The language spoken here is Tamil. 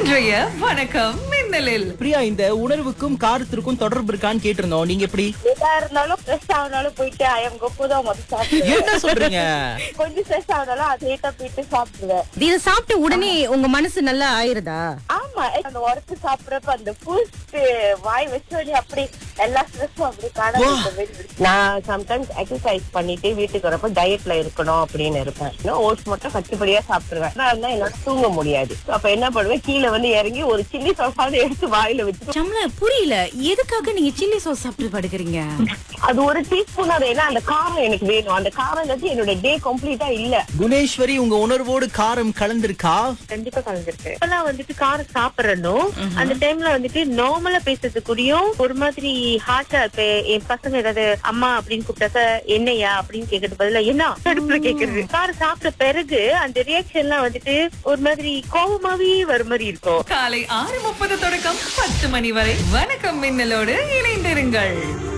இன்றைய வணக்கம் மின்னலில் பிரியா இந்த உணர்வுக்கும் காரத்திற்கும் தொடர்பு இருக்கான்னு கேட்டிருந்தோம் நீங்க எப்படி எதா இருந்தாலும் ஸ்ட்ரெஸ் ஆனாலும் போயிட்டு ஐயம் கொப்பு தான் முதல் சாப்பிடுவேன் என்ன சொல்றீங்க கொஞ்சம் ஸ்ட்ரெஸ் ஆனாலும் அதேட்ட போயிட்டு சாப்பிடுவேன் இத சாப்பிட்ட உடனே உங்க மனசு நல்லா ஆயிருதா ஆமா அந்த உரத்து சாப்பிடுறப்ப அந்த பூஸ்ட் வாய் வச்ச உடனே அப்படி எல்லா ஸ்ட்ரெஸ்ஸும் அப்படி காணாம நான் சம்டைம்ஸ் எக்ஸசைஸ் பண்ணிட்டு வீட்டுக்கு வரப்ப டயட்ல இருக்கணும் அப்படின்னு இருப்பேன் ஓட்ஸ் மட்டும் கட்டுப்படியா சாப்பிடுவேன் நான் இருந்தா என்னால தூங்க முடியாது அப்ப என்ன பண்ணுவேன் கீழே வந்து இறங்கி ஒரு சில்லி சாப்பாடு எடுத்து வாயில வச்சு சம்ல புரியல எதுக்காக நீங்க சில்லி சாஸ் சாப்பிட்டு படுக்கிறீங்க அது ஒரு டீஸ்பூன் அது ஏன்னா அந்த காரம் எனக்கு வேணும் அந்த காரம் இல்லாட்டி என்னோட டே கம்ப்ளீட்டா இல்ல குணேஸ்வரி உங்க உணர்வோடு காரம் கலந்திருக்கா கண்டிப்பா கலந்துருக்கு இப்பதான் வந்துட்டு காரம் சாப்பிடணும் அந்த டைம்ல வந்துட்டு நார்மலா பேசுறதுக்குடியும் ஒரு மாதிரி ஹார்ட்டா இப்ப என் பசங்க ஏதாவது அம்மா அப்படின்னு கூப்பிட்டாக்க என்னையா அப்படின்னு கேக்குறது பதிலா என்ன அடுப்புல கேக்குறது காரம் சாப்பிட்ட பிறகு அந்த ரியாக்ஷன் எல்லாம் வந்துட்டு ஒரு மாதிரி கோபமாவே வர மாதிரி இருக்கும் காலை ஆறு முப்பது தொடக்கம் பத்து மணி வரை வணக்கம் மின்னலோடு இணைந்திருங்கள்